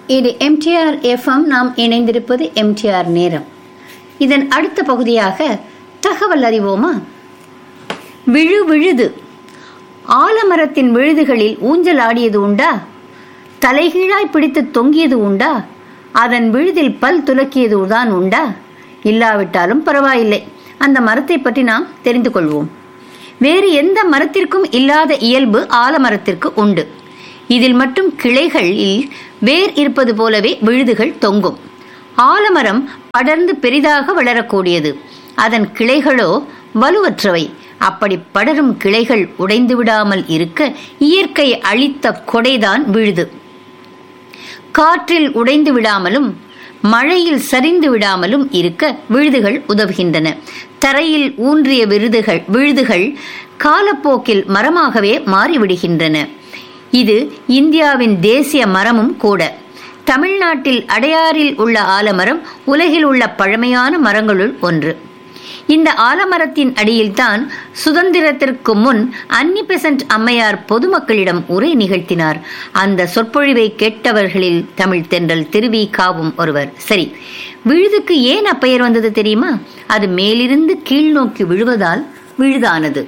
இது MTR FM நாம் இணைந்திருப்பது எம்டிஆர் நேரம் இதன் அடுத்த பகுதியாக தகவல் அறிவோமா விழு விழுது ஆலமரத்தின் விழுதுகளில் ஊஞ்சல் ஆடியது உண்டா தலைகீழாய் பிடித்து தொங்கியது உண்டா அதன் விழுதில் பல் துலக்கியது தான் உண்டா இல்லாவிட்டாலும் பரவாயில்லை அந்த மரத்தை பற்றி நாம் தெரிந்து கொள்வோம் வேறு எந்த மரத்திற்கும் இல்லாத இயல்பு ஆலமரத்திற்கு உண்டு இதில் மட்டும் கிளைகளில் வேர் இருப்பது போலவே விழுதுகள் தொங்கும் ஆலமரம் படர்ந்து பெரிதாக வளரக்கூடியது அதன் கிளைகளோ வலுவற்றவை அப்படி படரும் கிளைகள் உடைந்து விடாமல் இருக்க இயற்கை அளித்த கொடைதான் விழுது காற்றில் உடைந்து விடாமலும் மழையில் சரிந்து விடாமலும் இருக்க விழுதுகள் உதவுகின்றன தரையில் ஊன்றிய விருதுகள் விழுதுகள் காலப்போக்கில் மரமாகவே மாறிவிடுகின்றன இது இந்தியாவின் தேசிய மரமும் கூட தமிழ்நாட்டில் அடையாறில் உள்ள ஆலமரம் உலகில் உள்ள பழமையான மரங்களுள் ஒன்று இந்த ஆலமரத்தின் அடியில்தான் சுதந்திரத்திற்கு முன் அன்னி பெசன்ட் அம்மையார் பொதுமக்களிடம் உரை நிகழ்த்தினார் அந்த சொற்பொழிவை கேட்டவர்களில் தமிழ் தென்றல் திருவி காவும் ஒருவர் சரி விழுதுக்கு ஏன் அப்பெயர் வந்தது தெரியுமா அது மேலிருந்து கீழ் நோக்கி விழுவதால் விழுதானது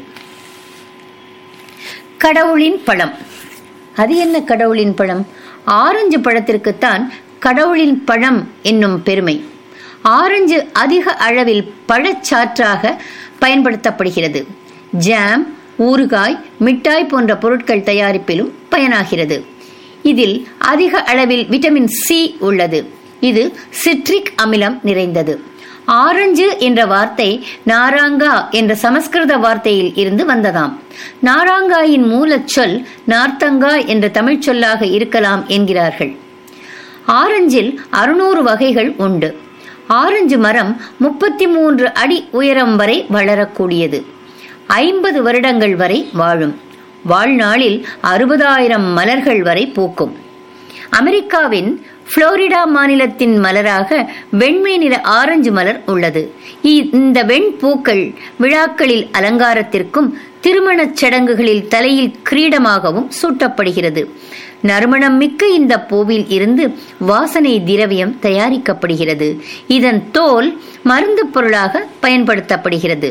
கடவுளின் பழம் அது என்ன கடவுளின் பழம் ஆரஞ்சு பழத்திற்குத்தான் கடவுளின் பழம் என்னும் பெருமை ஆரஞ்சு அதிக அளவில் பழச்சாற்றாக பயன்படுத்தப்படுகிறது ஜாம் ஊறுகாய் மிட்டாய் போன்ற பொருட்கள் தயாரிப்பிலும் பயனாகிறது இதில் அதிக அளவில் விட்டமின் சி உள்ளது இது சிட்ரிக் அமிலம் நிறைந்தது ஆரஞ்சு என்ற வார்த்தை நாராங்கா என்ற சமஸ்கிருத வார்த்தையில் இருந்து வந்ததாம் நாராங்காயின் மூலச்சொல் நார்த்தங்கா என்ற தமிழ் சொல்லாக இருக்கலாம் என்கிறார்கள் ஆரஞ்சில் அறுநூறு வகைகள் உண்டு ஆரஞ்சு மரம் முப்பத்தி மூன்று அடி உயரம் வரை வளரக்கூடியது ஐம்பது வருடங்கள் வரை வாழும் வாழ்நாளில் அறுபதாயிரம் மலர்கள் வரை பூக்கும் அமெரிக்காவின் புளோரிடா மாநிலத்தின் மலராக வெண்மை நிற ஆரஞ்சு மலர் உள்ளது இந்த வெண்பூக்கள் விழாக்களில் அலங்காரத்திற்கும் திருமணச் சடங்குகளில் தலையில் கிரீடமாகவும் சூட்டப்படுகிறது நறுமணம் மிக்க இந்த பூவில் இருந்து வாசனை திரவியம் தயாரிக்கப்படுகிறது இதன் தோல் மருந்து பொருளாக பயன்படுத்தப்படுகிறது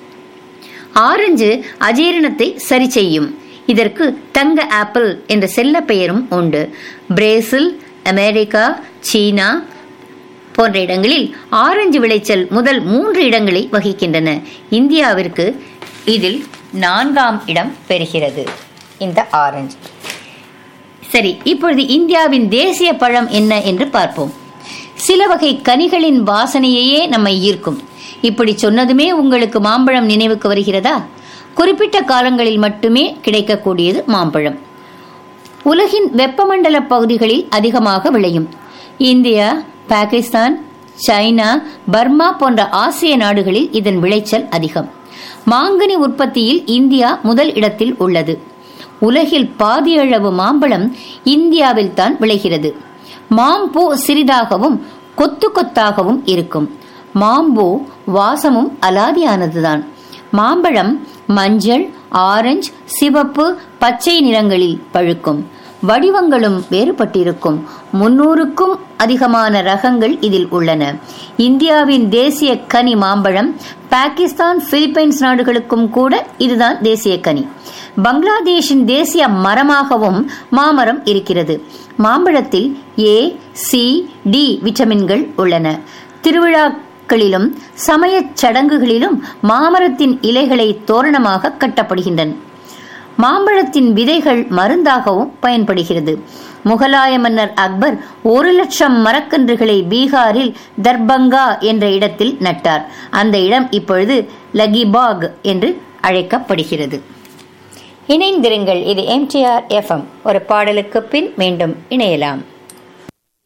ஆரஞ்சு அஜீரணத்தை சரி செய்யும் இதற்கு தங்க ஆப்பிள் என்ற செல்ல பெயரும் உண்டு பிரேசில் அமெரிக்கா சீனா போன்ற இடங்களில் ஆரஞ்சு விளைச்சல் முதல் மூன்று இடங்களை வகிக்கின்றன இந்தியாவிற்கு இதில் நான்காம் இடம் பெறுகிறது இந்த ஆரஞ்சு சரி இப்பொழுது இந்தியாவின் தேசிய பழம் என்ன என்று பார்ப்போம் சில வகை கனிகளின் வாசனையையே நம்மை ஈர்க்கும் இப்படி சொன்னதுமே உங்களுக்கு மாம்பழம் நினைவுக்கு வருகிறதா குறிப்பிட்ட காலங்களில் மட்டுமே கிடைக்கக்கூடியது மாம்பழம் உலகின் வெப்பமண்டல பகுதிகளில் அதிகமாக விளையும் இந்தியா பாகிஸ்தான் சைனா பர்மா போன்ற ஆசிய நாடுகளில் இதன் விளைச்சல் அதிகம் மாங்கனி உற்பத்தியில் இந்தியா முதல் இடத்தில் உள்ளது உலகில் பாதியளவு மாம்பழம் இந்தியாவில் தான் விளைகிறது மாம்பூ சிறிதாகவும் கொத்து கொத்தாகவும் இருக்கும் மாம்பூ வாசமும் அலாதியானதுதான் மாம்பழம் மஞ்சள் ஆரஞ்சு சிவப்பு பச்சை நிறங்களில் பழுக்கும் வடிவங்களும் வேறுபட்டிருக்கும் முன்னூறுக்கும் அதிகமான ரகங்கள் இதில் உள்ளன இந்தியாவின் தேசிய கனி மாம்பழம் பாகிஸ்தான் பிலிப்பைன்ஸ் நாடுகளுக்கும் கூட இதுதான் தேசிய கனி பங்களாதேஷின் தேசிய மரமாகவும் மாமரம் இருக்கிறது மாம்பழத்தில் ஏ சி டி விட்டமின்கள் உள்ளன திருவிழாக்களிலும் சமயச் சடங்குகளிலும் மாமரத்தின் இலைகளை தோரணமாக கட்டப்படுகின்றன மாம்பழத்தின் விதைகள் மருந்தாகவும் பயன்படுகிறது முகலாய மன்னர் அக்பர் ஒரு லட்சம் மரக்கன்றுகளை பீகாரில் தர்பங்கா என்ற இடத்தில் நட்டார் அந்த இடம் இப்பொழுது லகிபாக் என்று அழைக்கப்படுகிறது இணைந்திருங்கள் இது எம்டிஆர் எஃப்எம் ஒரு பாடலுக்கு பின் மீண்டும் இணையலாம்